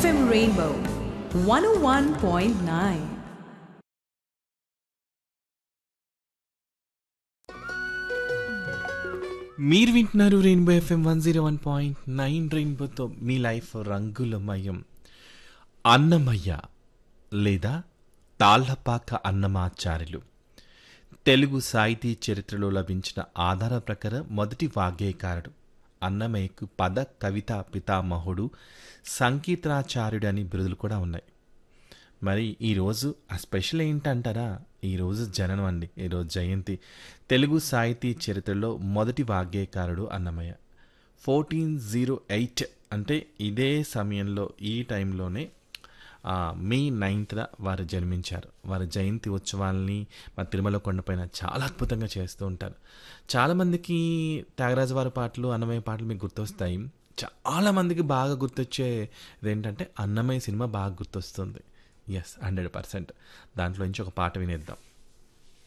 FM Rainbow 101.9. మీరు వింటున్నారు rainbow FM one zero one point nine రెయిన్బోతో మీ లైఫ్ రంగులమయం అన్నమయ్య లేదా తాళ్లపాక అన్నమాచార్యులు తెలుగు సాహితీ చరిత్రలో లభించిన ఆధార ప్రకారం మొదటి వాగ్గేయకారుడు అన్నమయ్యకు పద కవిత పితామహుడు సంగీతాచార్యుడు అని బిరుదులు కూడా ఉన్నాయి మరి ఈరోజు ఆ స్పెషల్ ఏంటంటారా ఈరోజు జననం అండి ఈరోజు జయంతి తెలుగు సాహితీ చరిత్రలో మొదటి వాగ్గేయకారుడు అన్నమయ్య ఫోర్టీన్ జీరో ఎయిట్ అంటే ఇదే సమయంలో ఈ టైంలోనే ఆ, మే నైన్త్న వారు జన్మించారు వారి జయంతి ఉత్సవాల్ని మా తిరుమల కొండపైన చాలా అద్భుతంగా చేస్తూ ఉంటారు చాలామందికి త్యాగరాజు వారి పాటలు అన్నమయ్య పాటలు మీకు గుర్తొస్తాయి చాలా మందికి బాగా గుర్తొచ్చేది ఏంటంటే అన్నమయ్య సినిమా బాగా గుర్తొస్తుంది ఎస్ హండ్రెడ్ పర్సెంట్ దాంట్లో నుంచి ఒక పాట వినేద్దాం